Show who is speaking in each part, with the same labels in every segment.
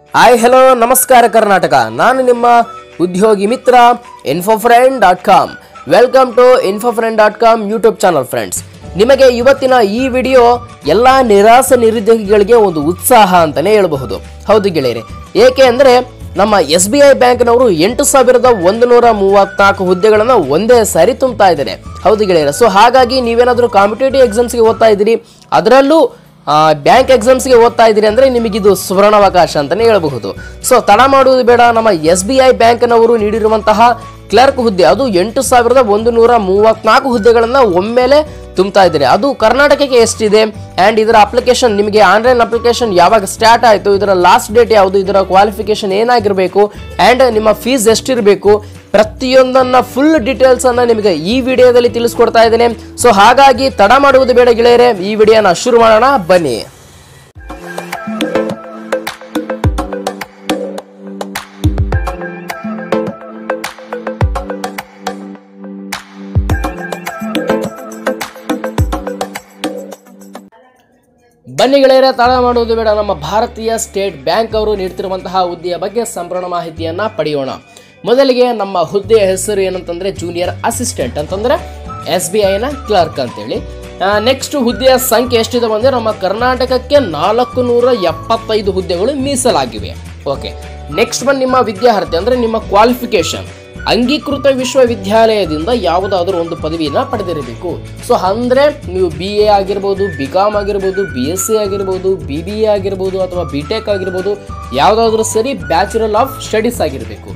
Speaker 1: hi hello ನಮಸ್ಕಾರ ಕರ್ನಾಟಕ ನಾನು ನಿಮ್ಮ ಉದ್ಯೋಗಿ ಮಿತ್ರ info friend dot com welcome to info friend dot com YouTube channel friends ನಿಮಗೆ ಇವತ್ತಿನ ಈ ವಿಡಿಯೋ ಎಲ್ಲ ನಿರಾಸ ನಿರುದ್ಯೋಗಿಗಳಿಗೆ ಒಂದು ಉತ್ಸಾಹ ಅಂತಲೇ ಹೇಳಬಹುದು ಹೌದು ಗೆಳೆಯರೆ ಏಕೆ ಅಂದರೆ ನಮ್ಮ ಎಸ್ ಬಿ ಐ ಬ್ಯಾಂಕ್ನವರು ಎಂಟು ಸಾವಿರದ ಒಂದು ನೂರ ಮೂವತ್ನಾಲ್ಕು ಹುದ್ದೆಗಳನ್ನು ಒಂದೇ ಸಾರಿ ತುಂಬ್ತಾ ಇದ್ದಾರೆ ಹೌದು ಗೆಳೆಯರೆ ಸೊ ಹಾಗಾಗಿ ನೀವೇನಾದರೂ ಕಾಂಪಿಟೇಟಿವ್ ಎಕ್ಸಾಮ್ಸ್ಗೆ ಓದ್ತಾ ಇದ್ದೀರಿ ಅದರಲ್ಲೂ ಬ್ಯಾಂಕ್ ಎಕ್ಸಾಮ್ಸ್ಗೆ ಓದ್ತಾ ಇದ್ದೀರಿ ಅಂದರೆ ನಿಮಗಿದು ಸುವರ್ಣಾವಕಾಶ ಅಂತಲೇ ಹೇಳಬಹುದು ಸೊ ತಡ ಮಾಡುವುದು ಬೇಡ ನಮ್ಮ ಎಸ್ ಬಿ ಐ ಬ್ಯಾಂಕ್ನವರು ನೀಡಿರುವಂತಹ ಕ್ಲರ್ಕ್ ಹುದ್ದೆ ಅದು ಎಂಟು ಸಾವಿರದ ಒಂದು ನೂರ ಮೂವತ್ನಾಲ್ಕು ಹುದ್ದೆಗಳನ್ನು ಒಮ್ಮೆಲೆ ತುಂಬ್ತಾ ಇದ್ದಾರೆ ಅದು ಕರ್ನಾಟಕಕ್ಕೆ ಎಷ್ಟಿದೆ ಆ್ಯಂಡ್ ಇದರ ಅಪ್ಲಿಕೇಶನ್ ನಿಮಗೆ ಆನ್ಲೈನ್ ಅಪ್ಲಿಕೇಶನ್ ಯಾವಾಗ ಸ್ಟಾರ್ಟ್ ಆಯಿತು ಇದರ ಲಾಸ್ಟ್ ಡೇಟ್ ಯಾವುದು ಇದರ ಕ್ವಾಲಿಫಿಕೇಶನ್ ಏನಾಗಿರಬೇಕು ಆ್ಯಂಡ್ ನಿಮ್ಮ ಫೀಸ್ ಎಷ್ಟಿರಬೇಕು ಪ್ರತಿಯೊಂದನ್ನ ಫುಲ್ ಡೀಟೇಲ್ಸ್ ಅನ್ನ ನಿಮಗೆ ಈ ವಿಡಿಯೋದಲ್ಲಿ ತಿಳಿಸ್ಕೊಡ್ತಾ ಇದ್ದೇನೆ ಸೊ ಹಾಗಾಗಿ ತಡ ಮಾಡುವುದು ಬೇಡ ಗೆಳೆಯರೆ ಈ ವಿಡಿಯೋನ ಶುರು ಮಾಡೋಣ ಬನ್ನಿ ಬನ್ನಿ ಗೆಳೆಯರೆ ತಡ ಮಾಡುವುದು ಬೇಡ ನಮ್ಮ ಭಾರತೀಯ ಸ್ಟೇಟ್ ಬ್ಯಾಂಕ್ ಅವರು ನೀಡ್ತಿರುವಂತಹ ಹುದ್ದೆಯ ಬಗ್ಗೆ ಸಂಪೂರ್ಣ ಮಾಹಿತಿಯನ್ನ ಪಡೆಯೋಣ ಮೊದಲಿಗೆ ನಮ್ಮ ಹುದ್ದೆಯ ಹೆಸರು ಏನಂತಂದ್ರೆ ಜೂನಿಯರ್ ಅಸಿಸ್ಟೆಂಟ್ ಅಂತಂದ್ರೆ ಎಸ್ ಬಿ ಐನ ಕ್ಲರ್ಕ್ ಅಂತೇಳಿ ನೆಕ್ಸ್ಟ್ ಹುದ್ದೆಯ ಸಂಖ್ಯೆ ಎಷ್ಟಿದೆ ಅಂದರೆ ನಮ್ಮ ಕರ್ನಾಟಕಕ್ಕೆ ನಾಲ್ಕು ನೂರ ಎಪ್ಪತ್ತೈದು ಹುದ್ದೆಗಳು ಮೀಸಲಾಗಿವೆ ಓಕೆ ನೆಕ್ಸ್ಟ್ ಬಂದು ನಿಮ್ಮ ವಿದ್ಯಾರ್ಥಿ ಅಂದ್ರೆ ನಿಮ್ಮ ಕ್ವಾಲಿಫಿಕೇಶನ್ ಅಂಗೀಕೃತ ವಿಶ್ವವಿದ್ಯಾಲಯದಿಂದ ಯಾವುದಾದ್ರೂ ಒಂದು ಪದವಿಯನ್ನು ಪಡೆದಿರಬೇಕು ಸೊ ಅಂದರೆ ನೀವು ಬಿ ಎ ಆಗಿರ್ಬೋದು ಬಿ ಕಾಮ್ ಆಗಿರ್ಬೋದು ಬಿ ಎಸ್ ಸಿ ಆಗಿರ್ಬೋದು ಬಿ ಬಿ ಎ ಆಗಿರ್ಬೋದು ಅಥವಾ ಬಿ ಟೆಕ್ ಆಗಿರ್ಬೋದು ಯಾವುದಾದ್ರೂ ಸರಿ ಬ್ಯಾಚುಲರ್ ಆಫ್ ಸ್ಟಡೀಸ್ ಆಗಿರಬೇಕು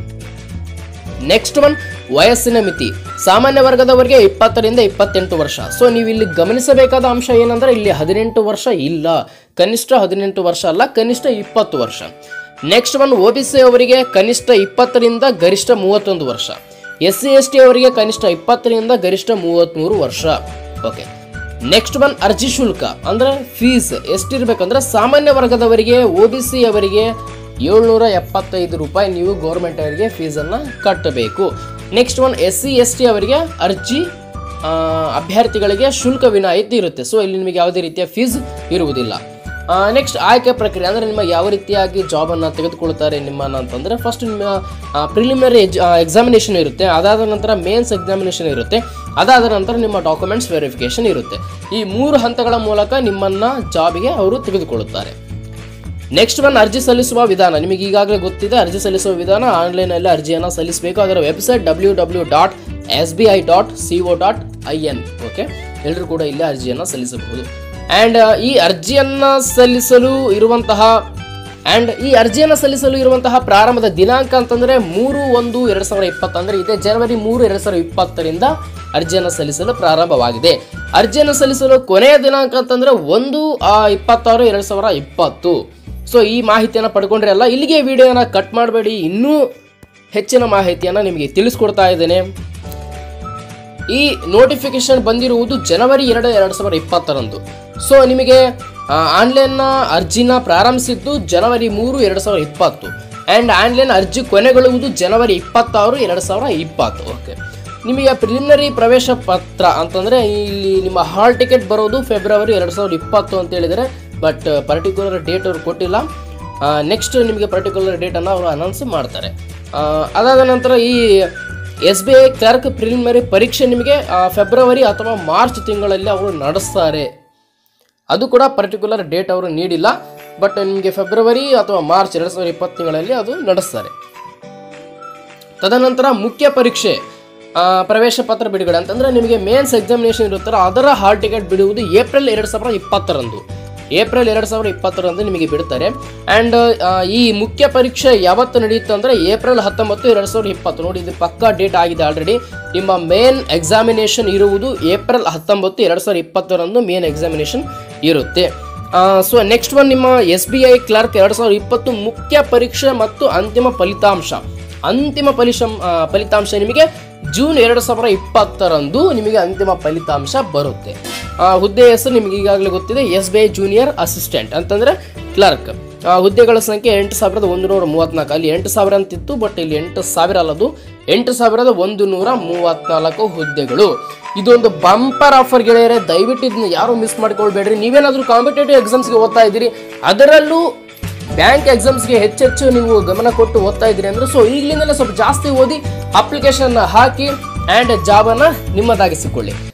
Speaker 1: ನೆಕ್ಸ್ಟ್ ಒನ್ ವಯಸ್ಸಿನ ಮಿತಿ ಸಾಮಾನ್ಯ ವರ್ಗದವರಿಗೆ ಇಪ್ಪತ್ತರಿಂದ ಇಪ್ಪತ್ತೆಂಟು ವರ್ಷ ಸೊ ನೀವು ಇಲ್ಲಿ ಗಮನಿಸಬೇಕಾದ ಅಂಶ ಏನಂದ್ರೆ ಇಲ್ಲಿ ಹದಿನೆಂಟು ವರ್ಷ ಇಲ್ಲ ಕನಿಷ್ಠ ಹದಿನೆಂಟು ವರ್ಷ ಅಲ್ಲ ಕನಿಷ್ಠ ಇಪ್ಪತ್ತು ವರ್ಷ next one O B C ಅವರಿಗೆ ಕನಿಷ್ಠ ಇಪ್ಪತ್ತರಿಂದ ಗರಿಷ್ಠ ಮೂವತ್ತೊಂದು ವರ್ಷ ಎಸ್ ಸಿ ಎಸ್ ಟಿ ಅವರಿಗೆ ಕನಿಷ್ಠ ಇಪ್ಪತ್ತರಿಂದ ಗರಿಷ್ಠ ಮೂವತ್ತ್ಮೂರು ವರ್ಷ ಓಕೆ ನೆಕ್ಸ್ಟ್ ಒನ್ ಅರ್ಜಿ ಶುಲ್ಕ ಅಂದ್ರೆ ಫೀಸ್ ಎಷ್ಟಿರ್ಬೇಕಂದ್ರೆ ಸಾಮಾನ್ಯ ವರ್ಗದವರಿಗೆ ಒ ಬಿ ಸಿ ಅವರಿಗೆ ಏಳ್ನೂರ ಎಪ್ಪತ್ತೈದು ರೂಪಾಯಿ ನೀವು ಗೌರ್ಮೆಂಟ್ ಅವರಿಗೆ ಫೀಸನ್ನು ಕಟ್ಟಬೇಕು next one S C S T ಅವರಿಗೆ ಅರ್ಜಿ ಆ, ಅಭ್ಯರ್ಥಿಗಳಿಗೆ ಶುಲ್ಕ ವಿನಾಯಿತಿ ಇರುತ್ತೆ ಸೊ ಇಲ್ಲಿ ನಿಮಗೆ ಯಾವುದೇ ರೀತಿಯ ಫೀಸ್ ಇರುವುದಿಲ್ಲ ನೆಕ್ಸ್ಟ್ ಆಯ್ಕೆ ಪ್ರಕ್ರಿಯೆ ಅಂದರೆ ನಿಮ್ಮ ಯಾವ ರೀತಿಯಾಗಿ ಜಾಬನ್ನು ತೆಗೆದುಕೊಳ್ತಾರೆ ನಿಮ್ಮನ್ನು ಅಂತಂದರೆ ಫಸ್ಟ್ ನಿಮ್ಮ ಪ್ರಿಲಿಮಿನರಿ ಎಕ್ಸಾಮಿನೇಷನ್ ಇರುತ್ತೆ ಅದಾದ ನಂತರ ಮೇನ್ಸ್ ಎಕ್ಸಾಮಿನೇಷನ್ ಇರುತ್ತೆ ಅದಾದ ನಂತರ ನಿಮ್ಮ ಡಾಕ್ಯುಮೆಂಟ್ಸ್ ವೆರಿಫಿಕೇಷನ್ ಇರುತ್ತೆ ಈ ಮೂರು ಹಂತಗಳ ಮೂಲಕ ನಿಮ್ಮನ್ನು ಜಾಬಿಗೆ ಅವರು ತೆಗೆದುಕೊಳ್ಳುತ್ತಾರೆ ನೆಕ್ಸ್ಟ್ ಒನ್ ಅರ್ಜಿ ಸಲ್ಲಿಸುವ ವಿಧಾನ ನಿಮಗೆ ಈಗಾಗಲೇ ಗೊತ್ತಿದೆ ಅರ್ಜಿ ಸಲ್ಲಿಸುವ ವಿಧಾನ ಆನ್ಲೈನಲ್ಲಿ ಅರ್ಜಿಯನ್ನು ಸಲ್ಲಿಸಬೇಕು ಅದರ website W W dot S B I dot C O dot I N okay ಎಲ್ಲರೂ ಕೂಡ ಇಲ್ಲಿ ಅರ್ಜಿಯನ್ನು ಸಲ್ಲಿಸಬಹುದು ಆ್ಯಂಡ್ ಈ ಅರ್ಜಿಯನ್ನು ಸಲ್ಲಿಸಲು ಇರುವಂತಹ ಆ್ಯಂಡ್ ಈ ಅರ್ಜಿಯನ್ನು ಸಲ್ಲಿಸಲು ಇರುವಂತಹ ಪ್ರಾರಂಭದ ದಿನಾಂಕ ಅಂತಂದರೆ ಮೂರು ಒಂದು ಎರಡು ಸಾವಿರದ ಇಪ್ಪತ್ತು ಅಂದರೆ ಇದೇ ಜನವರಿ ಮೂರು ಎರಡು ಸಾವಿರದ ಇಪ್ಪತ್ತರಿಂದ ಅರ್ಜಿಯನ್ನು ಸಲ್ಲಿಸಲು ಪ್ರಾರಂಭವಾಗಿದೆ ಅರ್ಜಿಯನ್ನು ಸಲ್ಲಿಸಲು ಕೊನೆಯ ದಿನಾಂಕ ಅಂತಂದರೆ ಒಂದು ಆ, ಇಪ್ಪತ್ತಾರು ಎರಡು ಸಾವಿರ ಇಪ್ಪತ್ತು ಸೊ ಈ ಮಾಹಿತಿಯನ್ನು ಪಡ್ಕೊಂಡ್ರೆ ಅಲ್ಲ ಇಲ್ಲಿಗೆ ವಿಡಿಯೋನ ಕಟ್ ಮಾಡಬೇಡಿ ಇನ್ನೂ ಹೆಚ್ಚಿನ ಮಾಹಿತಿಯನ್ನು ನಿಮಗೆ ತಿಳಿಸ್ಕೊಡ್ತಾ ಇದ್ದೇನೆ ಈ ನೋಟಿಫಿಕೇಶನ್ ಬಂದಿರುವುದು ಜನವರಿ ಎರಡು ಎರಡು ಸಾವಿರದ ಇಪ್ಪತ್ತರಂದು ಸೊ ನಿಮಗೆ ಆ, ಆನ್ಲೈನ್ನ ಅರ್ಜಿನ ಪ್ರಾರಂಭಿಸಿದ್ದು ಜನವರಿ ಮೂರು ಎರಡು ಸಾವಿರದ ಇಪ್ಪತ್ತು ಆ್ಯಂಡ್ ಆನ್ಲೈನ್ ಅರ್ಜಿ ಕೊನೆಗೊಳ್ಳುವುದು ಜನವರಿ ಇಪ್ಪತ್ತಾರು ಎರಡು ಸಾವಿರ ಇಪ್ಪತ್ತು ಓಕೆ ನಿಮಗೆ ಪ್ರಿಲಿಮಿನರಿ ಪ್ರವೇಶ ಪತ್ರ ಅಂತಂದರೆ ಇಲ್ಲಿ ನಿಮ್ಮ ಹಾಲ್ ಟಿಕೆಟ್ ಬರೋದು ಫೆಬ್ರವರಿ ಎರಡು ಸಾವಿರದ ಇಪ್ಪತ್ತು ಅಂತ ಹೇಳಿದರೆ ಬಟ್ ಪರ್ಟಿಕ್ಯುಲರ್ ಡೇಟ್ ಅವ್ರು ಕೊಟ್ಟಿಲ್ಲ ನೆಕ್ಸ್ಟ್ ನಿಮಗೆ ಪರ್ಟಿಕ್ಯುಲರ್ ಡೇಟನ್ನು ಅವರು ಅನೌನ್ಸ್ ಮಾಡ್ತಾರೆ ಆ, ಅದಾದ ನಂತರ ಈ S B I clerk preliminary ಪರೀಕ್ಷೆ ನಿಮಗೆ ಆ, ಫೆಬ್ರವರಿ ಅಥವಾ ಮಾರ್ಚ್ ತಿಂಗಳಲ್ಲಿ ಅವರು ನಡೆಸ್ತಾರೆ ಅದು ಕೂಡ ಪರ್ಟಿಕ್ಯುಲರ್ ಡೇಟ್ ಅವರು ನೀಡಿಲ್ಲ ಬಟ್ ನಿಮಗೆ ಫೆಬ್ರವರಿ ಅಥವಾ ಮಾರ್ಚ್ ಎರಡು ಸಾವಿರದ ಇಪ್ಪತ್ತು ತಿಂಗಳಲ್ಲಿ ಅದು ನಡೆಸ್ತಾರೆ ತದನಂತರ ಮುಖ್ಯ ಪರೀಕ್ಷೆ ಆ, ಪ್ರವೇಶ ಪತ್ರ ಬಿಡುಗಡೆ ಅಂತಂದ್ರೆ ನಿಮಗೆ ಮೇನ್ಸ್ ಎಕ್ಸಾಮಿನೇಷನ್ ಇರುತ್ತಲ್ಲ ಅದರ ಹಾಲ್ ಟಿಕೆಟ್ ಬಿಡುವುದು ಏಪ್ರಿಲ್ ಎರಡು ಸಾವಿರದ ಇಪ್ಪತ್ತರಂದು ಏಪ್ರಿಲ್ ಎರಡು ಸಾವಿರದ ಇಪ್ಪತ್ತರಂದು ನಿಮಗೆ ಬಿಡ್ತಾರೆ ಆ್ಯಂಡ್ ಈ ಮುಖ್ಯ ಪರೀಕ್ಷೆ ಯಾವತ್ತು ನಡೆಯುತ್ತೆ ಅಂದರೆ ಏಪ್ರಿಲ್ ಹತ್ತೊಂಬತ್ತು ಎರಡು ಸಾವಿರದ ಇಪ್ಪತ್ತು ನೋಡಿ ಇದು ಪಕ್ಕಾ ಡೇಟ್ ಆಗಿದೆ ಆಲ್ರೆಡಿ ನಿಮ್ಮ ಮೇನ್ ಎಕ್ಸಾಮಿನೇಷನ್ ಇರುವುದು ಏಪ್ರಿಲ್ ಹತ್ತೊಂಬತ್ತು ಎರಡು ಸಾವಿರದ ಇಪ್ಪತ್ತರಂದು ಮೇನ್ ಎಕ್ಸಾಮಿನೇಷನ್ ಇರುತ್ತೆ ಸೊ ನೆಕ್ಸ್ಟ್ ಒನ್ ನಿಮ್ಮ ಎಸ್ ಬಿ ಐ ಕ್ಲರ್ಕ್ ಎರಡು ಸಾವಿರದ ಇಪ್ಪತ್ತು ಮುಖ್ಯ ಪರೀಕ್ಷೆ ಮತ್ತು ಅಂತಿಮ ಫಲಿತಾಂಶ ಅಂತಿಮ ಫಲಿಶ ಆ, ಫಲಿತಾಂಶ ನಿಮಗೆ ಜೂನ್ ಎರಡು ಸಾವಿರದ ಇಪ್ಪತ್ತರಂದು ನಿಮಗೆ ಅಂತಿಮ ಫಲಿತಾಂಶ ಬರುತ್ತೆ ಆ, ಹುದ್ದೆ ಹೆಸರು ನಿಮಗೆ ಈಗಾಗಲೇ ಗೊತ್ತಿದೆ S B I junior assistant ಅಂತಂದರೆ ಕ್ಲರ್ಕ್ ಆ, ಹುದ್ದೆಗಳ ಸಂಖ್ಯೆ ಎಂಟು ಸಾವಿರದ ಒಂದು ನೂರ ಮೂವತ್ತ್ನಾಲ್ಕು ಅಲ್ಲಿ ಎಂಟು ಸಾವಿರ ಅಂತಿತ್ತು ಬಟ್ ಇಲ್ಲಿ ಎಂಟು ಸಾವಿರ ಅಲ್ಲದು ಎಂಟು ಸಾವಿರದ ಒಂದು ನೂರ ಮೂವತ್ತ್ನಾಲ್ಕು ಹುದ್ದೆಗಳು ಇದೊಂದು ಬಂಪರ್ ಆಫರ್ ಗೆಳೆಯರೆ ದಯವಿಟ್ಟು ಇದನ್ನ ಯಾರು ಮಿಸ್ ಮಾಡ್ಕೊಳ್ಬೇಡ್ರಿ ನೀವೇನಾದರೂ ಕಾಂಪಿಟೇಟಿವ್ ಎಕ್ಸಾಮ್ಸ್ಗೆ ಓದ್ತಾ ಇದ್ದೀರಿ ಅದರಲ್ಲೂ ಬ್ಯಾಂಕ್ ಎಕ್ಸಾಮ್ಸ್ಗೆ ಹೆಚ್ಚೆಚ್ಚು ನೀವು ಗಮನ ಕೊಟ್ಟು ಓದ್ತಾ ಇದ್ದೀರಿ ಅಂದ್ರೆ ಸೊ ಈಗಲಿಂದಲೇ ಸ್ವಲ್ಪ ಜಾಸ್ತಿ ಓದಿ ಅಪ್ಲಿಕೇಶನ್ ಹಾಕಿ ಆ್ಯಂಡ್ ಜಾಬನ್ನು ನಿಮ್ಮದಾಗಿಸಿಕೊಳ್ಳಿ